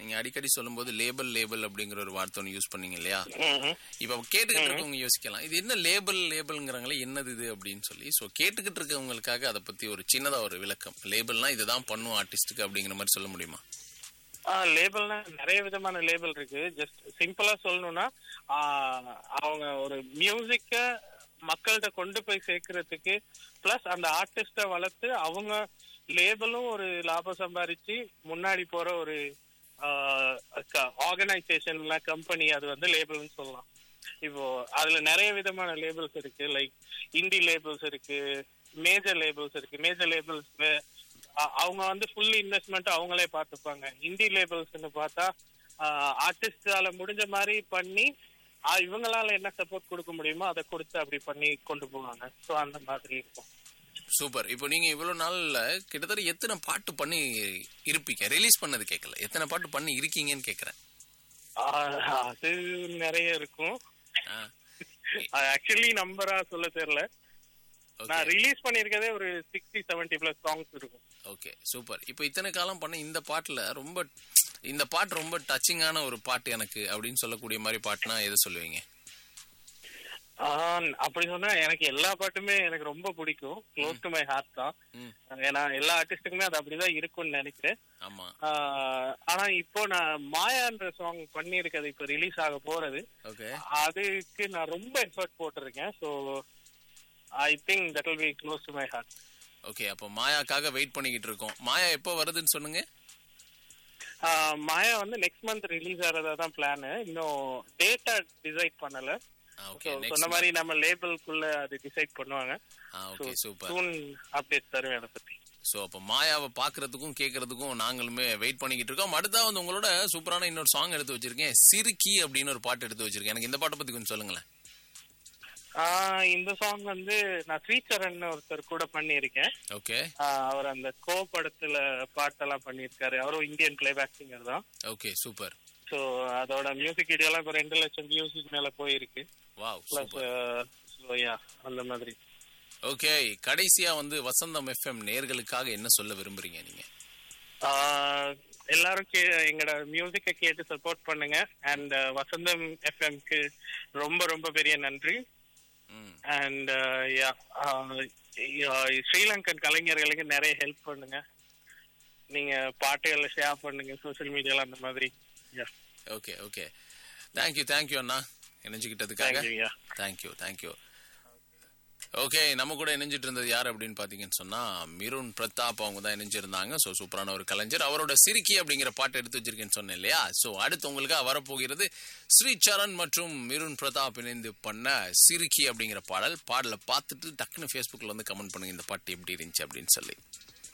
நீங்க அடிக்கடி சொல்லும்போது லேபிள் லேபிள் அப்படிங்கிற ஒரு வார்த்தை ஒன்று யூஸ் பண்ணீங்க இல்லையா ம்ஹும். இப்ப கேட்டுக்கிட்டு இருக்கவங்க யோசிக்கலாம் இது என்ன லேபிள் லேபிள்ங்கிறாங்களே என்னது இது அப்படின்னு சொல்லி சோ கேட்டுக்கிட்டு இருக்கவங்களுக்காக அதை பத்தி ஒரு சின்னதா ஒரு விளக்கம் லேபிள்னா இதுதான் பண்ணும் ஆர்டிஸ்டுக்கு அப்படிங்கிற மாதிரி சொல்ல முடியுமா ஆ லேபிள்னா நிறைய விதமான லேபிள் இருக்கு ஜஸ்ட் சிம்பிளா சொல்லணும்னா ஆ, அவங்க ஒரு மியூசிக்க மக்கள்கிட்ட கொண்டு போய் சேர்க்கறதுக்கு பிளஸ் அந்த ஆர்டிஸ்ட வளர்த்து அவங்க லேபிளும் ஒரு லாபம் சம்பாரிச்சு முன்னாடி போற ஒரு ஆர்கனைசேஷன்ல கம்பெனி அது வந்து லேபிள்னு சொல்லலாம் இப்போ அதுல நிறைய விதமான லேபிள்ஸ் இருக்கு லைக் இந்தி லேபிள்ஸ் இருக்கு மேஜர் லேபிள்ஸ் இருக்கு மேஜர் லேபிள்ஸ் அவங்க வந்து ஃபுல் இன்வெஸ்ட்மெண்ட் அவங்களே பார்த்துப்பாங்க இந்தி லேபிள்ஸ்னு பார்த்தா ஆர்டிஸ்டால முடிஞ்ச மாதிரி பண்ணி ஆ, இவங்களால என்ன சப்போர்ட் கொடுக்க முடியுமோ அதை கொடுத்து அப்படி பண்ணி கொண்டு போவாங்க ஸோ அந்த மாதிரி இருக்கும் சூப்பர் இப்போ நீங்க இவ்வளவு நாள்ல கிட்டத்தட்ட எத்தனை பாட்டு பண்ணி இருப்பீங்க ரிலீஸ் பண்ணது கேட்கல எத்தனை பாட்டு பண்ணி இருக்கீங்கன்னு கேக்குறேன் ஆ, அது நிறைய இருக்கும் ஆ, ஆக்சுவலி நம்பரா சொல்ல தெரியல okay. நான் ரிலீஸ் பண்ணிருக்கதே ஒரு சிக்ஸ்டி செவன்டி பிளஸ் சாங்ஸ் இருக்கும் ஓகே சூப்பர் இப்போ இத்தனை காலம் பண்ண இந்த பாட்டுல ரொம்ப இந்த பாட்டு ரொம்ப டச்சிங்கான ஒரு பாட்டு எனக்கு அப்படின்னு சொல்லக்கூடிய மாதிரி பாட்டுனா எதை சொல்லுவீங்க ஆ, அப்படி சொன்னா எனக்கு எல்லா பாட்டுமே எனக்கு ரொம்ப பிடிக்கும் க்ளோஸ் டு மை ஹார்ட் தான் ம் ஏன்னா எல்லா ஆர்டிஸ்டுக்குமே அது அப்படிதான் இருக்கும்னு நினைக்கிறேன் ஆமா ஆஹ் ஆனா இப்போ நான் மாயான்ற சாங் பண்ணியிருக்கிறது இப்போ ரிலீஸ் ஆக போறது ஓகே அதுக்கு நான் ரொம்ப எஃபர்ட் போட்டிருக்கேன் so I think that will be close to my heart okay அப்போ மாயாக்காக வெயிட் பண்ணிக்கிட்டு இருக்கோம் மாயா எப்போ வருதுன்னு சொன்னுங்க மாயா வந்து நெக்ஸ்ட் மந்த் ரிலீஸ் ஆகிறதா தான் பிளான் இன்னும் டேட்டா டிசைட் பண்ணல ஓகே So, சொன்ன மாதிரி நம்ம லேபிள்குள்ள அது டிசைட் பண்ணுவாங்க ஆ ஓகே சூப்பர் சூன் அப்டேட் தருவேன் அதை பத்தி ஸோ அப்போ மாயாவை பார்க்கறதுக்கும் கேட்கறதுக்கும் நாங்களுமே வெயிட் பண்ணிக்கிட்டு இருக்கோம் அடுத்தா வந்து உங்களோட சூப்பரான இன்னொரு சாங் எடுத்து வச்சிருக்கேன் சிறுக்கி அப்படின்னு ஒரு பாட்டு எடுத்து வச்சிருக்கேன் எனக்கு இந்த பாட்டை பத்தி கொஞ்சம் சொல்லுங்களேன் ஆஹ் இந்த சாங் வந்து நான் ஸ்ரீசரண் ஒருத்தர் கூட பண்ணியிருக்கேன் ஓகே ஆஹ் அவர் அந்த கோ படத்துல பாட்டெல்லாம் பண்ணியிருக்காரு அவரும் இந்தியன் பிளேபேக் சிங்கர் தான் ஓகே சூப்பர் ஸோ அதோட மியூசிக் வீடியோலாம் இப்போ ரெண்டு லட்சம் மியூசிக் மேல போயிருக்கு வாவ் பிளஸ் சூப்பர் யா அந்த மாதிரி ஓகே கடைசியா வந்து வசந்தம் எஃப்எம் நேர்களுக்காக என்ன சொல்ல விரும்புறீங்க நீங்க ஆஹ் எல்லாரும் கே எங்களோட மியூசிக்கை கேட்டு சப்போர்ட் பண்ணுங்க அண்ட் வசந்தம் எஃப்எம்க்கு ரொம்ப ரொம்ப பெரிய நன்றி ம் அண்ட் யா ஸ்ரீலங்கன் கலைஞர்களுக்கு நிறைய ஹெல்ப் பண்ணுங்க நீங்க பாட்டுகளை ஷேர் பண்ணுங்க சோஷியல் மீடியால அந்த மாதிரி yeah okay okay thank you thank you அண்ணா இணைஞ்சுக்கிட்டதுக்காக thank you yeah thank you thank you okay நம்ம கூட இணைஞ்சிட்டு இருந்தது யார் அப்படின்னு பாத்தீங்கன்னு சொன்னா மிருன் பிரதாப் அவங்க தான் இணைஞ்சிருந்தாங்க ஸோ சூப்பரான ஒரு கலைஞர் அவரோட சிரிக்கி அப்படிங்கிற பாட்டு எடுத்து வச்சிருக்கேன்னு சொன்னேன் இல்லையா ஸோ அடுத்து உங்களுக்காக வரப்போகிறது ஸ்ரீ சரண் மற்றும் மிருன் பிரதாப் இணைந்து பண்ண சிரிக்கி அப்படிங்கிற பாடல் பாடலை பார்த்துட்டு டக்குன்னு ஃபேஸ்புக்கில் வந்து கமெண்ட் பண்ணுங்க இந்த பாட்டு எப்படி இருந்துச்சு அப்படின்னு சொல்லி